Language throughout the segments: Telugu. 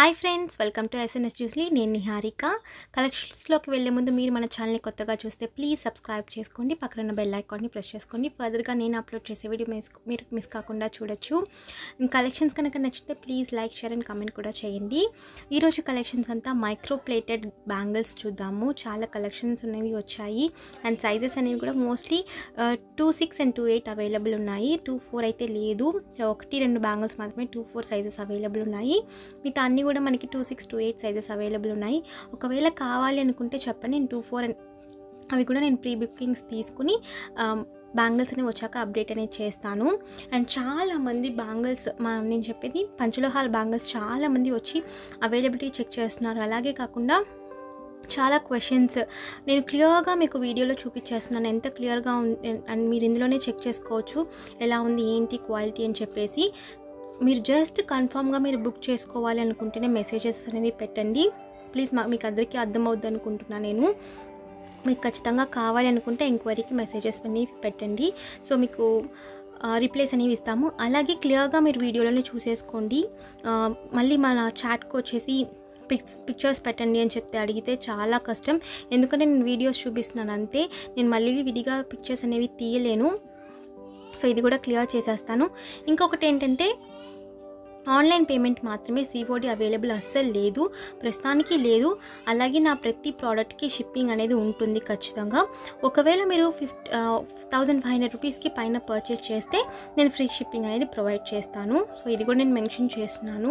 hi friends welcome to SNS జ్యూస్లీ నేను నిహారిక కలెక్షన్స్లోకి వెళ్ళే ముందు మీరు మన ఛానల్ని కొత్తగా చూస్తే ప్లీజ్ సబ్స్క్రైబ్ చేసుకోండి పక్కన ఉన్న బెల్ ఐకాన్ని ప్రెస్ చేసుకోండి ఫర్దర్గా నేను అప్లోడ్ చేసే వీడియో మిస్ మీరు మిస్ కాకుండా చూడొచ్చు కలెక్షన్స్ కనుక నచ్చితే please like share and comment కూడా చేయండి ఈరోజు కలెక్షన్స్ అంతా మైక్రో ప్లేటెడ్ బ్యాంగిల్స్ చూద్దాము చాలా కలెక్షన్స్ అనేవి వచ్చాయి అండ్ సైజెస్ అనేవి కూడా mostly two six and two eight available ఉన్నాయి టూ ఫోర్ అయితే లేదు ఒకటి రెండు బ్యాంగిల్స్ మాత్రమే టూ ఫోర్ సైజెస్ అవైలబుల్ ఉన్నాయి మిగతా అన్నీ కూడా మనకి two six two eight sizes available ఉన్నాయి ఒకవేళ కావాలి అనుకుంటే చెప్పండి నేను టూ ఫోర్ అవి కూడా నేను ప్రీ బుకింగ్స్ తీసుకుని బ్యాంగిల్స్ అనేవి వచ్చాక అప్డేట్ అనేది చేస్తాను అండ్ చాలామంది బ్యాంగిల్స్ మా నేను చెప్పేది పంచలోహాల్ బ్యాంగిల్స్ చాలామంది వచ్చి అవైలబిలిటీ చెక్ చేస్తున్నారు అలాగే కాకుండా చాలా క్వశ్చన్స్ నేను క్లియర్గా మీకు వీడియోలో చూపించేస్తున్నాను ఎంత క్లియర్గా ఉంది అండ్ మీరు ఇందులోనే చెక్ చేసుకోవచ్చు ఎలా ఉంది ఏంటి క్వాలిటీ అని చెప్పేసి మీరు జస్ట్ కన్ఫామ్గా మీరు బుక్ చేసుకోవాలి అనుకుంటేనే మెసేజెస్ అనేవి పెట్టండి ప్లీజ్ మా మీకు అందరికీ అర్థమవుద్ది అనుకుంటున్నా నేను మీకు ఖచ్చితంగా కావాలి అనుకుంటే ఎంక్వైరీకి మెసేజెస్ అనేవి పెట్టండి సో మీకు రిప్లైస్ అనేవి ఇస్తాము అలాగే క్లియర్గా మీరు వీడియోలోనే చూసేసుకోండి ఆ, మళ్ళీ మన చాట్కి వచ్చేసి పిక్స్ పిక్చర్స్ పెట్టండి అని చెప్తే అడిగితే చాలా కష్టం ఎందుకంటే నేను వీడియోస్ చూపిస్తున్నాను అంతే నేను మళ్ళీ విడిగా పిక్చర్స్ అనేవి తీయలేను సో ఇది కూడా క్లియర్ చేసేస్తాను ఇంకొకటి ఏంటంటే ఆన్లైన్ పేమెంట్ మాత్రమే సిఓడి అవైలబుల్ అస్సలు లేదు ప్రస్తుతానికి లేదు అలాగే నా ప్రతి ప్రోడక్ట్కి షిప్పింగ్ అనేది ఉంటుంది ఖచ్చితంగా ఒకవేళ మీరు ఫిఫ్ట్ థౌజండ్ ఫైవ్ హండ్రెడ్ రూపీస్కి పైన పర్చేస్ చేస్తే నేను ఫ్రీ షిప్పింగ్ అనేది ప్రొవైడ్ చేస్తాను సో ఇది కూడా నేను మెన్షన్ చేస్తున్నాను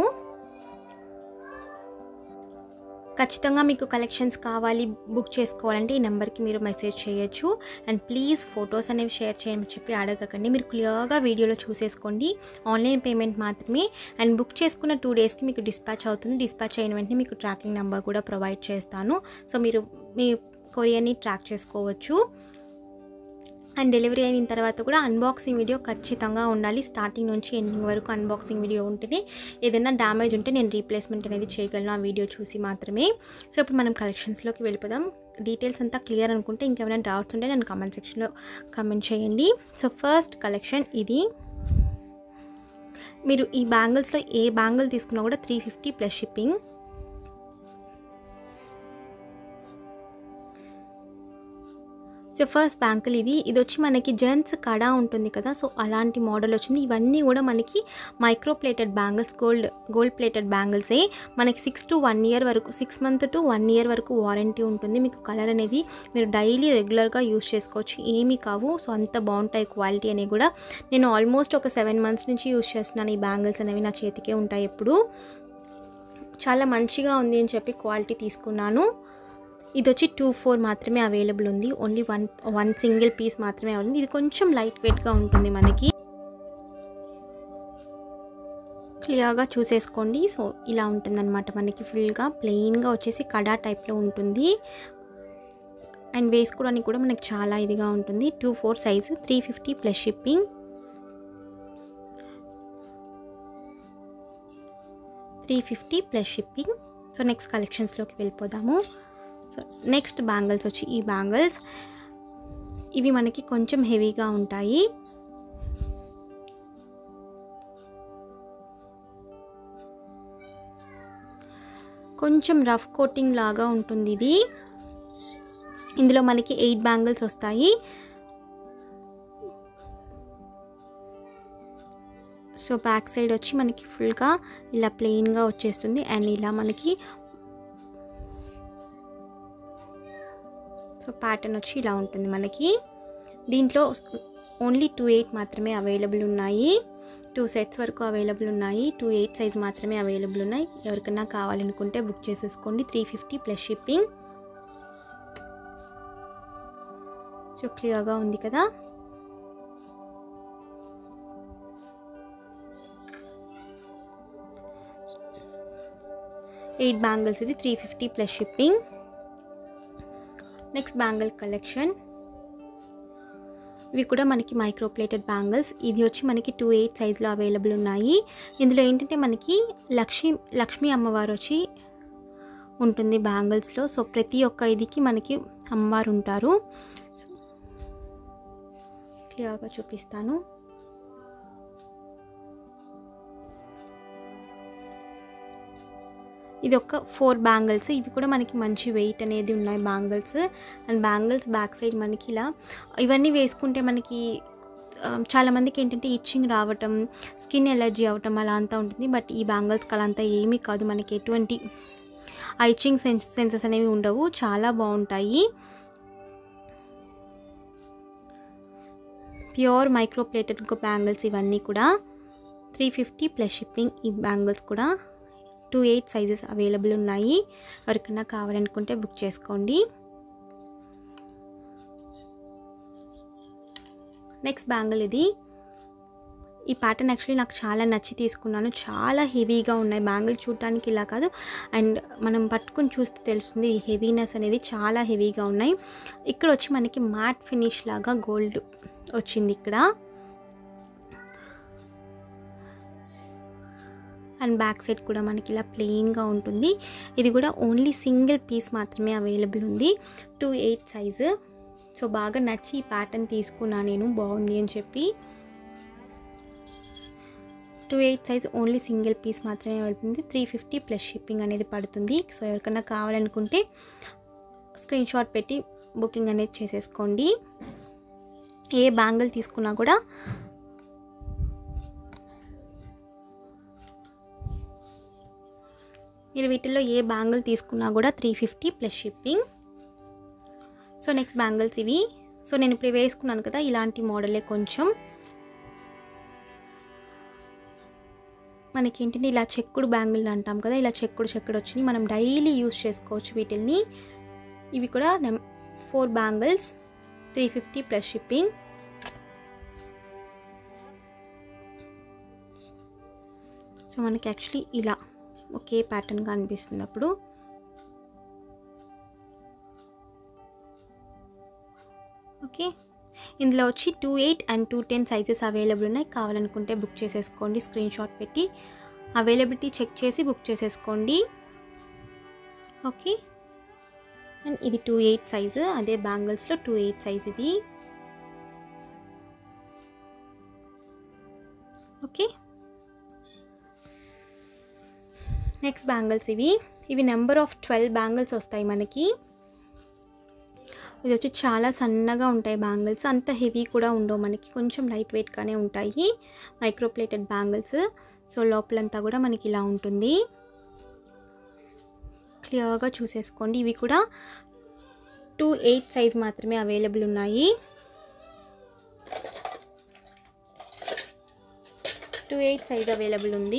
ఖచ్చితంగా మీకు కలెక్షన్స్ కావాలి బుక్ చేసుకోవాలంటే ఈ నెంబర్కి మీరు మెసేజ్ చేయొచ్చు అండ్ ప్లీజ్ ఫొటోస్ అనేవి షేర్ చేయమని చెప్పి అడగకండి మీరు క్లియర్గా వీడియోలో చూసేసుకోండి ఆన్లైన్ పేమెంట్ మాత్రమే అండ్ బుక్ చేసుకున్న టూ డేస్కి మీకు డిస్పాచ్ అవుతుంది డిస్పాచ్ అయిన వెంటనే మీకు ట్రాకింగ్ నెంబర్ కూడా ప్రొవైడ్ చేస్తాను సో మీరు మీ కొరియర్ని ట్రాక్ చేసుకోవచ్చు అండ్ డెలివరీ అయిన తర్వాత కూడా అన్బాక్సింగ్ వీడియో ఖచ్చితంగా ఉండాలి స్టార్టింగ్ నుంచి ఎండింగ్ వరకు అన్బాక్సింగ్ వీడియో ఉంటేనే ఏదైనా డ్యామేజ్ ఉంటే నేను రీప్లేస్మెంట్ అనేది చేయగలను ఆ వీడియో చూసి మాత్రమే సో ఇప్పుడు మనం కలెక్షన్స్లోకి వెళ్ళిపోదాం డీటెయిల్స్ అంతా క్లియర్ అనుకుంటే ఇంకేమైనా డౌట్స్ ఉంటే నేను కమెంట్ సెక్షన్లో కమెంట్ చేయండి సో ఫస్ట్ కలెక్షన్ ఇది మీరు ఈ బ్యాంగిల్స్లో ఏ బ్యాంగిల్ తీసుకున్నా కూడా three fifty plus shipping so first బ్యాంకుల్ ఇది ఇది వచ్చి మనకి జెంట్స్ కడా ఉంటుంది కదా సో అలాంటి మోడల్ వచ్చింది ఇవన్నీ కూడా మనకి micro plated bangles gold gold plated బ్యాంగిల్సే మనకి సిక్స్ టు వన్ ఇయర్ వరకు six month to one year వరకు వారంటీ ఉంటుంది మీకు కలర్ అనేది మీరు డైలీ రెగ్యులర్గా యూస్ చేసుకోవచ్చు ఏమీ కావు సో అంత బాగుంటాయి క్వాలిటీ అనేవి కూడా నేను ఆల్మోస్ట్ ఒక సెవెన్ మంత్స్ నుంచి యూస్ చేస్తున్నాను ఈ బ్యాంగిల్స్ అనేవి నా చేతికే ఉంటాయి ఎప్పుడు చాలా మంచిగా ఉంది అని చెప్పి క్వాలిటీ తీసుకున్నాను ఇది వచ్చి టూ ఫోర్ మాత్రమే అవైలబుల్ ఉంది only one one single piece మాత్రమే ఉంది ఇది కొంచెం లైట్ వెయిట్గా ఉంటుంది మనకి క్లియర్గా చూసేసుకోండి సో ఇలా ఉంటుందన్నమాట మనకి ఫుల్గా ప్లెయిన్గా వచ్చేసి కడా టైప్లో ఉంటుంది అండ్ వేసుకోవడానికి కూడా మనకి చాలా ఇదిగా ఉంటుంది two four size three fifty plus shipping three fifty plus shipping so next కలెక్షన్స్లోకి వెళ్ళిపోదాము సో నెక్స్ట్ బ్యాంగిల్స్ వచ్చి ఈ బ్యాంగిల్స్ ఇవి మనకి కొంచెం హెవీగా ఉంటాయి కొంచెం రఫ్ కోటింగ్ లాగా ఉంటుంది ఇది ఇందులో మనకి ఎయిట్ బ్యాంగిల్స్ వస్తాయి సో బ్యాక్ సైడ్ వచ్చి మనకి ఫుల్గా ఇలా ప్లెయిన్గా వచ్చేస్తుంది అండ్ ఇలా మనకి సో ప్యాటర్న్ వచ్చి ఇలా ఉంటుంది మనకి దీంట్లో ఓన్లీ టూ ఎయిట్ మాత్రమే అవైలబుల్ ఉన్నాయి టూ సెట్స్ వరకు అవైలబుల్ ఉన్నాయి టూ ఎయిట్ సైజ్ మాత్రమే అవైలబుల్ ఉన్నాయి ఎవరికైనా కావాలనుకుంటే బుక్ చేసేసుకోండి three fifty plus shipping so క్లియర్గా ఉంది కదా ఎయిట్ బ్యాంగిల్స్ ఇది three fifty plus shipping next bangle collection ఇవి కూడా మనకి మైక్రో ప్లేటెడ్ బ్యాంగిల్స్ ఇది వచ్చి మనకి టూ ఎయిట్ సైజులో అవైలబుల్ ఉన్నాయి ఇందులో ఏంటంటే మనకి లక్ష్మీ లక్ష్మీ అమ్మవారు వచ్చి ఉంటుంది బ్యాంగిల్స్లో సో ప్రతి ఒక్క ఇదికి మనకి అమ్మవారు ఉంటారు క్లియర్గా చూపిస్తాను ఇది ఒక ఫోర్ బ్యాంగిల్స్ ఇవి కూడా మనకి మంచి వెయిట్ అనేది ఉన్నాయి bangles and bangles back side మనకి ఇలా ఇవన్నీ వేసుకుంటే మనకి ఆ, చాలామందికి ఏంటంటే ఇచ్చింగ్ రావటం స్కిన్ ఎలర్జీ అవ్వటం అలా అంతా ఉంటుంది బట్ ఈ బ్యాంగిల్స్కి అలా అంతా ఏమీ కాదు మనకి ఎటువంటి ఆ ఇచ్చింగ్ సెన్స్ సెన్సెస్ అనేవి ఉండవు చాలా బాగుంటాయి ప్యూర్ మైక్రో ప్లేటెడ్ బ్యాంగిల్స్ ఇవన్నీ కూడా త్రీ ఫిఫ్టీ ప్లస్ షిప్పింగ్ ఈ బ్యాంగిల్స్ కూడా టూ ఎయిట్ సైజెస్ అవైలబుల్ ఉన్నాయి ఎవరికైనా కావాలనుకుంటే బుక్ చేసుకోండి నెక్స్ట్ బ్యాంగిల్ ఇది ఈ ప్యాటర్న్ యాక్చువల్లీ నాకు చాలా నచ్చి తీసుకున్నాను చాలా హెవీగా ఉన్నాయి బ్యాంగిల్ చూడటానికి ఇలా కాదు అండ్ మనం పట్టుకుని చూస్తే తెలుస్తుంది ఈ హెవీనెస్ అనేది చాలా హెవీగా ఉన్నాయి ఇక్కడ వచ్చి మనకి మ్యాట్ ఫినిష్ లాగా గోల్డ్ వచ్చింది ఇక్కడ అండ్ బ్యాక్ సైడ్ కూడా మనకి ఇలా ప్లెయిన్గా ఉంటుంది ఇది కూడా ఓన్లీ సింగిల్ పీస్ మాత్రమే అవైలబుల్ ఉంది టూ ఎయిట్ సైజు సో బాగా నచ్చి ఈ ప్యాటర్న్ తీసుకున్నా నేను బాగుంది అని చెప్పి two eight size only single piece మాత్రమే పడుతుంది త్రీ ఫిఫ్టీ ప్లస్ షిప్పింగ్ అనేది పడుతుంది సో ఎవరికైనా కావాలనుకుంటే స్క్రీన్ షాట్ పెట్టి బుకింగ్ అనేది చేసేసుకోండి ఏ బ్యాంగిల్ తీసుకున్నా కూడా మీరు వీటిల్లో ఏ బ్యాంగిల్ తీసుకున్నా కూడా three fifty plus shipping so next bangles ఇవి సో నేను ఇప్పుడు వేసుకున్నాను కదా ఇలాంటి మోడలే కొంచెం మనకి ఏంటంటే ఇలా చెక్కుడు బ్యాంగిల్ అంటాం కదా ఇలా చెక్కుడు చెక్కుడు వచ్చినాయి మనం డైలీ యూస్ చేసుకోవచ్చు వీటిల్ని ఇవి కూడా నెం four bangles three fifty plus shipping so మనకి యాక్చువల్లీ ఇలా ఒకే ప్యాటర్న్గా అనిపిస్తుంది అప్పుడు ఓకే ఇందులో వచ్చి two eight and two ten sizes available ఉన్నాయి కావాలనుకుంటే బుక్ చేసేసుకోండి స్క్రీన్ షాట్ పెట్టి అవైలబిలిటీ చెక్ చేసి బుక్ చేసేసుకోండి ఓకే అండ్ ఇది టూ ఎయిట్ సైజు అదే బ్యాంగిల్స్లో టూ ఎయిట్ సైజ్ ఇది ఓకే నెక్స్ట్ బ్యాంగిల్స్ ఇవి ఇవి నెంబర్ ఆఫ్ ట్వెల్వ్ బ్యాంగిల్స్ వస్తాయి మనకి ఇది వచ్చి చాలా సన్నగా ఉంటాయి బ్యాంగిల్స్ అంత హెవీ కూడా ఉండవు మనకి కొంచెం లైట్ వెయిట్గానే ఉంటాయి మైక్రో ప్లేటెడ్ బ్యాంగిల్స్ సో లోపలంతా కూడా మనకి ఇలా ఉంటుంది క్లియర్గా చూసేసుకోండి ఇవి కూడా టూ ఎయిట్ సైజ్ మాత్రమే అవైలబుల్ ఉన్నాయి టూ ఎయిట్ సైజ్ అవైలబుల్ ఉంది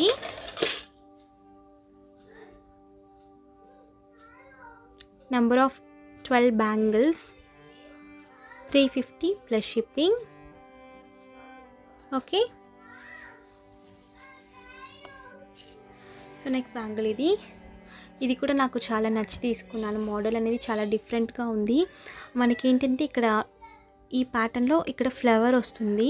number of twelve bangles three fifty plus shipping okay so next bangle ఇది ఇది కూడా నాకు చాలా నచ్చి తీసుకున్నాను మోడల్ అనేది చాలా డిఫరెంట్గా ఉంది మనకి ఏంటంటే ఇక్కడ ఈ ప్యాటర్న్లో ఇక్కడ ఫ్లవర్ వస్తుంది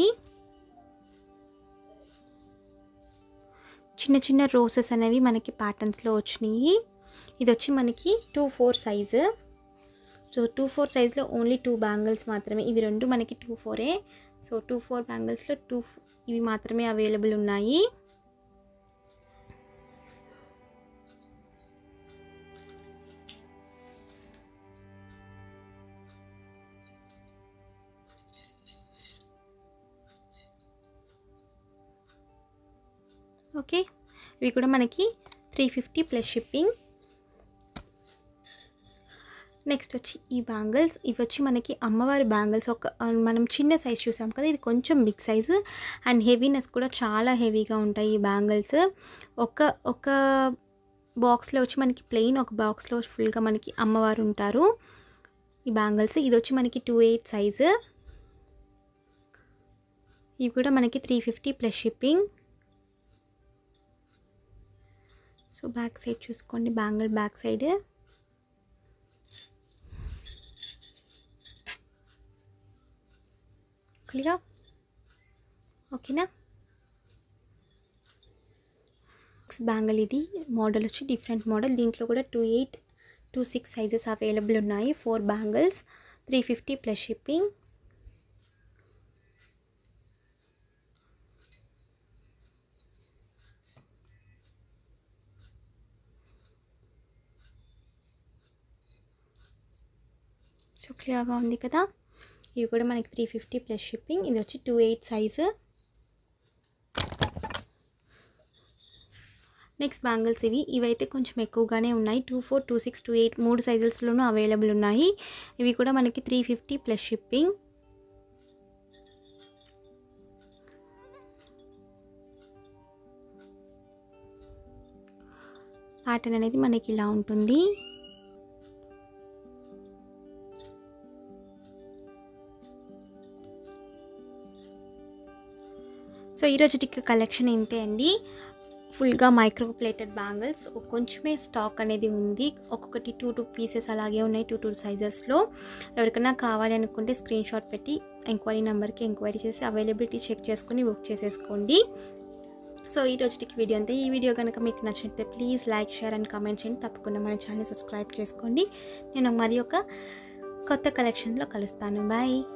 చిన్న చిన్న రోసెస్ అనేవి మనకి ప్యాటర్న్స్లో వచ్చినాయి ఇది వచ్చి మనకి two four size so two four సైజ్లో ఓన్లీ టూ బ్యాంగిల్స్ మాత్రమే ఇవి రెండు మనకి టూ ఫోరే సో టూ ఫోర్ బ్యాంగిల్స్లో టూ ఇవి మాత్రమే అవైలబుల్ ఉన్నాయి ఓకే ఇవి కూడా మనకి three fifty plus shipping next వచ్చి ఈ బ్యాంగిల్స్ ఇవి వచ్చి మనకి అమ్మవారి బ్యాంగిల్స్ ఒక మనం చిన్న సైజ్ చూసాం కదా ఇది కొంచెం బిగ్ సైజు అండ్ హెవీనెస్ కూడా చాలా హెవీగా ఉంటాయి ఈ బ్యాంగిల్స్ ఒక ఒక బాక్స్లో వచ్చి మనకి ప్లెయిన్ ఒక బాక్స్లో ఫుల్గా మనకి అమ్మవారు ఉంటారు ఈ బ్యాంగిల్స్ ఇది వచ్చి మనకి టూ ఎయిట్ సైజు ఇవి కూడా మనకి three fifty plus shipping so back side చూసుకోండి బ్యాంగిల్ బ్యాక్ సైడ్ క్లియర్ ఓకేనా నెక్స్ట్ బ్యాంగిల్ ఇది మోడల్ వచ్చి డిఫరెంట్ మోడల్ దీంట్లో కూడా two eight two six sizes available ఉన్నాయి four bangles three fifty plus shipping so క్లియర్గా ఉంది కదా ఇవి కూడా మనకి త్రీ ఫిఫ్టీ ప్లస్ షిప్పింగ్ ఇది వచ్చి two eight size next bangles ఇవి ఇవైతే కొంచెం ఎక్కువగానే ఉన్నాయి two four two six two eight మూడు సైజెస్లోనూ అవైలబుల్ ఉన్నాయి ఇవి కూడా మనకి three fifty plus shipping pattern అనేది మనకి ఇలా ఉంటుంది సో ఈరోజు టిక్క కలెక్షన్ ఇంతే అండి ఫుల్గా మైక్రో ప్లేటెడ్ బ్యాంగిల్స్ కొంచెమే స్టాక్ అనేది ఉంది ఒక్కొక్కటి టూ టూ పీసెస్ అలాగే ఉన్నాయి టూ టూ సైజెస్లో ఎవరికైనా కావాలి అనుకుంటే స్క్రీన్ షాట్ పెట్టి ఎంక్వైరీ నెంబర్కి ఎంక్వైరీ చేసి అవైలబిలిటీ చెక్ చేసుకొని బుక్ చేసేసుకోండి సో ఈ రోజుకి వీడియో అంతే ఈ వీడియో కనుక మీకు నచ్చితే please like share and comment చేయండి తప్పకుండా మన ఛానల్ సబ్స్క్రైబ్ చేసుకోండి నేను మరి ఒక కొత్త కలెక్షన్లో కలుస్తాను బాయ్